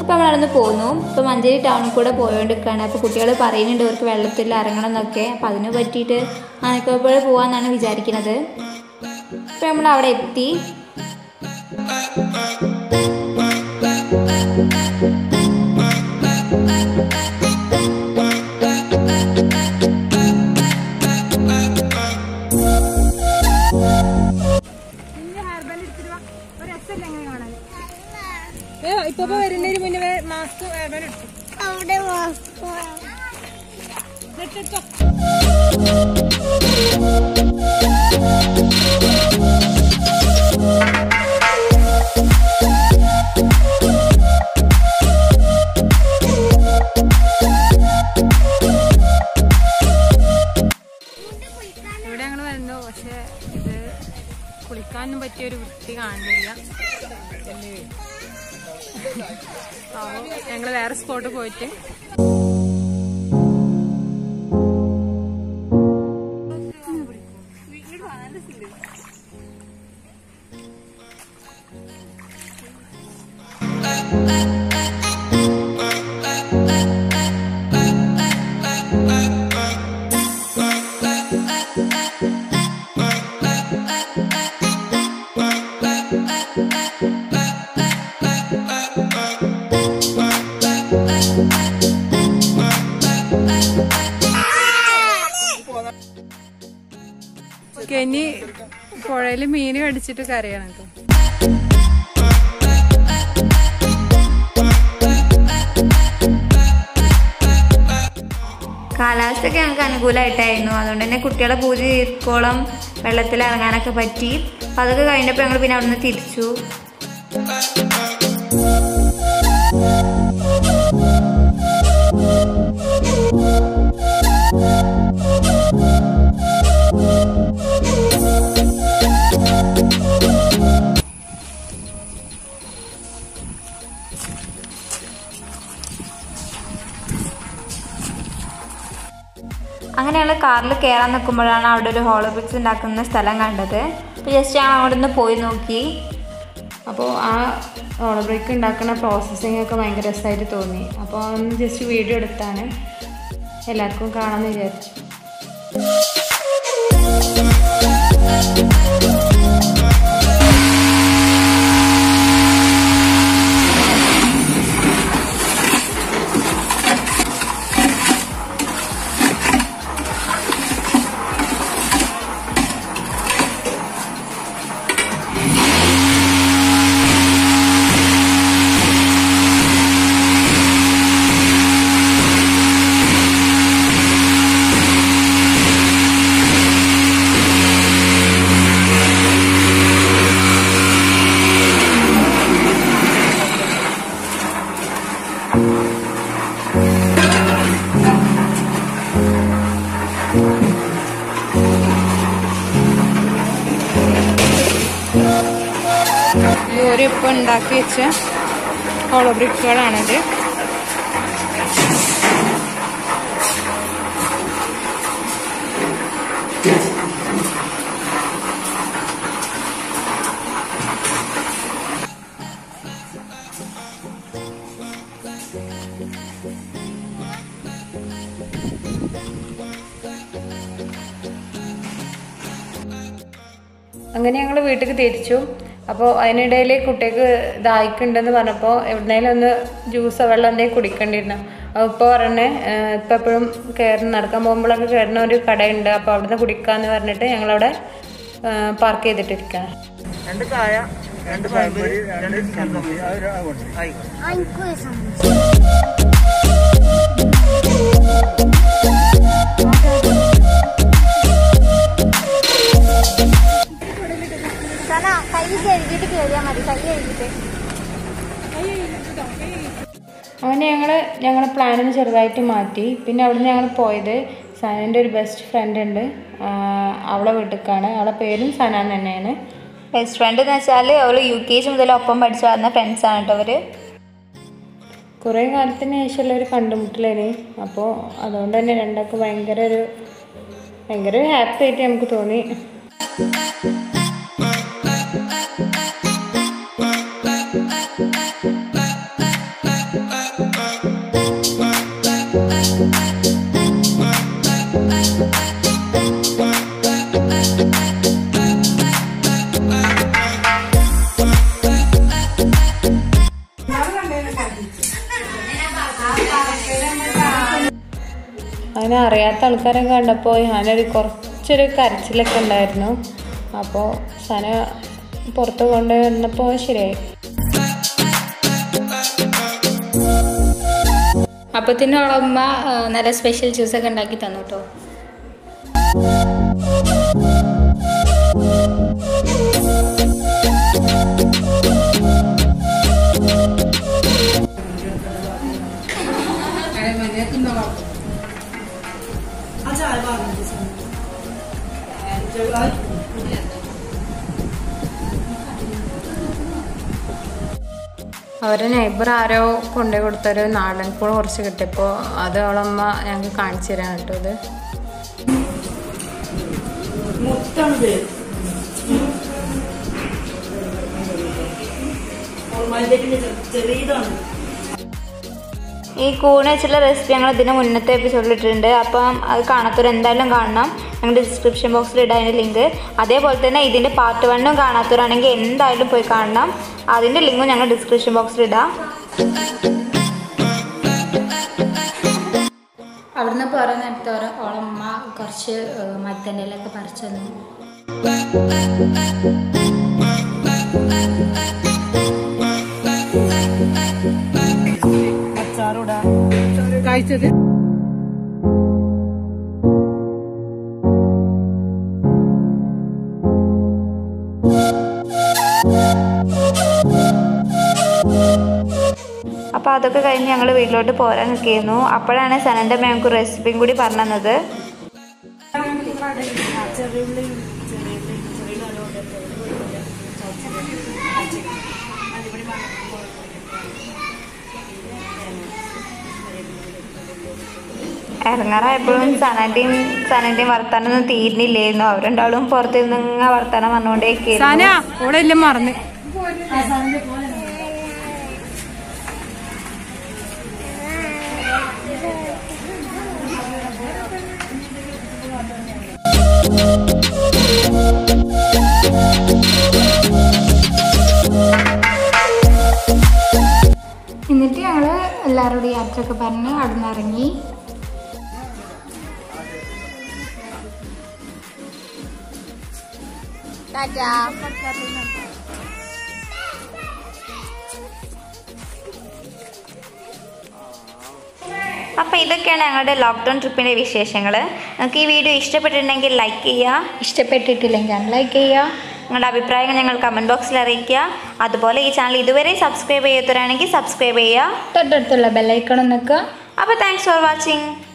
അപ്പോൾ നമ്മൾ അവിടെ നിന്ന് പോന്നു ഇപ്പോൾ മഞ്ചേരി ടൗണിൽ കൂടെ പോയോണ്ടിരിക്കുകയാണ് അപ്പോൾ കുട്ടികൾ പറയുന്നുണ്ട് അവർക്ക് വെള്ളത്തിൽ ഇറങ്ങണം എന്നൊക്കെ അപ്പോൾ അതിന് പറ്റിയിട്ട് ആനക്കോപ്പുഴ പോകാമെന്നാണ് വിചാരിക്കുന്നത് അപ്പോൾ നമ്മൾ അവിടെ എത്തി ഇപ്പൊ വരുന്നതിന് മുന്നേ മാസ്ക് എടുത്തു അവിടെ മാസ്ക് എന്നിട്ടോ ഇവിടെ ഞങ്ങൾ വരുന്നു പക്ഷെ ഇത് കുളിക്കാനൊന്നും പറ്റിയ ഒരു വൃത്തി കാണുന്നില്ല അപ്പോൾ ഞങ്ങൾ വേറെ സ്പോട്ട് പോയിട്ട് കെനി പുഴയിൽ മീൻ കടിച്ചിട്ട് കരയാണ് കേട്ടോ കാലാവസ്ഥയൊക്കെ ഞങ്ങൾക്ക് അനുകൂലമായിട്ടായിരുന്നു അതുകൊണ്ട് തന്നെ കുട്ടികളെ പൂജ തീർക്കോളം വെള്ളത്തിൽ ഇറങ്ങാനൊക്കെ പറ്റി അപ്പം അതൊക്കെ കഴിഞ്ഞപ്പോൾ ഞങ്ങൾ പിന്നെ അവിടുന്ന് തിരിച്ചു അങ്ങനെ ഞങ്ങൾ കാറിൽ കയറാൻ നിൽക്കുമ്പോഴാണ് അവിടെ ഒരു ഹോളോബ്രിക്സ് ഉണ്ടാക്കുന്ന സ്ഥലം കണ്ടത് അപ്പോൾ ജസ്റ്റ് ഞങ്ങൾ അങ്ങോട്ട് ഒന്ന് പോയി നോക്കി അപ്പോൾ ആ ഓള ബ്രേക്ക് ഉണ്ടാക്കുന്ന പ്രോസസ്സിംഗ് ഒക്കെ ഭയങ്കര രസമായിട്ട് തോന്നി അപ്പോൾ ഒന്ന് ജസ്റ്റ് വീഡിയോ എടുത്താണ് എല്ലാവർക്കും കാണാമെന്ന് വിചാരിച്ചു ഓരോ ഇപ്പോൾ ഉണ്ടാക്കി വെച്ച ഹോളോ ബ്രിക്കുകളാണിത് അങ്ങനെ ഞങ്ങൾ വീട്ടിൽ തിരിച്ചു അപ്പോൾ അതിനിടയിൽ കുട്ടിക്ക് ദാഹിക്കുന്നുണ്ടെന്ന് പറഞ്ഞപ്പോൾ എവിടുന്നേലും ഒന്ന് ജ്യൂസോ വെള്ളം എന്തെങ്കിലും കുടിക്കേണ്ടിയിരുന്നു അപ്പോൾ ഇപ്പോൾ പറഞ്ഞ് ഇപ്പം എപ്പോഴും കയറി നടക്കാൻ പോകുമ്പോഴൊക്കെ കയറുന്ന ഒരു കടയുണ്ട് അപ്പോൾ അവിടുന്ന് കുടിക്കാമെന്ന് പറഞ്ഞിട്ട് ഞങ്ങളവിടെ പാർക്ക് ചെയ്തിട്ടിരിക്കുകയാണ് രണ്ട് ചായ രണ്ട് പഴംപൊരി രണ്ട് ചമ്മന്തി ആയിക്കോട്ടെ എനിക്കൊരു സംശയം സന കൈ കഴുകിയിട്ട് കയറിയാൽ മതി കൈ കഴുകിയിട്ട് അങ്ങനെ ഞങ്ങൾ ഞങ്ങളുടെ പ്ലാനിന് ചെറുതായിട്ട് മാറ്റി പിന്നെ അവിടുന്ന് ഞങ്ങൾ പോയത് സനൻ്റെ ഒരു ബെസ്റ്റ് ഫ്രണ്ട് ഉണ്ട് ആ, അവളെ വീട്ടിലേക്കാണ് അവളെ പേരും സന എന്ന് തന്നെയാണ് ബെസ്റ്റ് ഫ്രണ്ട് എന്ന് വെച്ചാൽ അവൾ യു കെ ജി മുതൽ ഒപ്പം പഠിച്ചു വന്ന ഫ്രണ്ട്സാണ് കേട്ടോ അവർ കുറേ കാലത്തിന് ശേഷമുള്ള ഒരു കണ്ടുമുട്ടലേന് അപ്പോൾ അതുകൊണ്ട് തന്നെ രണ്ടാൾക്ക് ഭയങ്കര ഒരു ഭയങ്കര ഒരു ഹാപ്പി ആയിട്ട് നമുക്ക് തോന്നി അങ്ങനെ അറിയാത്ത ആൾക്കാരൊക്കെ കണ്ടപ്പോൾ ഞാനൊരു കുറച്ചൊരു കരച്ചിലൊക്കെ ഉണ്ടായിരുന്നു അപ്പോൾ സന പുറത്ത് കൊണ്ടുപോയി വന്നപ്പോൾ ശരിയായി അപ്പത്തിന് അവളമ്മ ആ, നല്ല സ്പെഷ്യൽ ജ്യൂസൊക്കെ ഉണ്ടാക്കി തന്നു കേട്ടോ അവരെ നെയ്ബർ ആരോ കൊണ്ടുപോയി കൊടുത്തൊരു നാടൻ കൂടെ കുറച്ച് കിട്ടിയപ്പോൾ അത് അവളമ്മ ഞങ്ങൾക്ക് കാണിച്ചു തരാൻ കേട്ടോ ഇത് ഈ കൂണ് വെച്ചുള്ള റെസിപ്പി ഞങ്ങൾ ഇതിന് മുന്നത്തെ എപ്പിസോഡിൽ ഇട്ടിട്ടുണ്ട് അപ്പം അത് കാണാത്തവർ എന്തായാലും കാണണം ഞങ്ങളുടെ ഡിസ്ക്രിപ്ഷൻ ബോക്സിൽ ഇടാം അതിൻ്റെ ലിങ്ക് അതേപോലെ തന്നെ ഇതിൻ്റെ പാർട്ട് വണ്ണും കാണാത്തവരാണെങ്കിൽ എന്തായാലും പോയി കാണണം അതിൻ്റെ ലിങ്കും ഞങ്ങൾ ഡിസ്ക്രിപ്ഷൻ ബോക്സിൽ ഇടാം അവിടുന്ന് പോരാ നേരത്തെ ഓളമ്മ കുറച്ച് മത്തൻ്റെ ഇലയൊക്കെ പറിച്ചു തന്നു കഴിച്ചത് അപ്പോൾ അതൊക്കെ കഴിഞ്ഞ് ഞങ്ങൾ വീട്ടിലോട്ട് പോരാൻ നിൽക്കുന്നു അപ്പോഴാണ് സനൻ്റെ ഞങ്ങൾക്ക് റെസിപ്പിയും കൂടി പറഞ്ഞു തന്നത് ഇറങ്ങാറായപ്പോഴും സനന്റെയും സനന്റെയും വർത്താനൊന്നും തീരുന്നില്ലായിരുന്നു അവരുണ്ടാളും പുറത്തിരുന്ന് ഇങ്ങനെ വർത്താനം പറഞ്ഞുകൊണ്ടേയിരിക്കുന്നു ഇവിടെ എല്ലാം മറന്ന് എന്നിട്ട് ഞങ്ങൾ എല്ലാവരോടും യാത്രയൊക്കെ പറഞ്ഞ് അവിടെ നിന്ന് ഇറങ്ങി ടാറ്റാ അപ്പോൾ ഇതൊക്കെയാണ് ഞങ്ങളുടെ ലോക്ക്ഡൗൺ ട്രിപ്പിൻ്റെ വിശേഷങ്ങൾ നിങ്ങൾക്ക് ഈ വീഡിയോ ഇഷ്ടപ്പെട്ടിട്ടുണ്ടെങ്കിൽ ലൈക്ക് ചെയ്യുക ഇഷ്ടപ്പെട്ടിട്ടില്ലെങ്കിൽ അൺലൈക്ക് ചെയ്യുക നിങ്ങളുടെ അഭിപ്രായങ്ങൾ ഞങ്ങൾ കമൻറ്റ് ബോക്സിൽ അറിയിക്കുക അതുപോലെ ഈ ചാനൽ ഇതുവരെ സബ്സ്ക്രൈബ് ചെയ്യാത്തവരാണെങ്കിൽ സബ്സ്ക്രൈബ് ചെയ്യുക തൊട്ടടുത്തുള്ള ബെല്ലൈക്കണം നിൽക്കുക അപ്പോൾ താങ്ക്സ് ഫോർ വാച്ചിങ്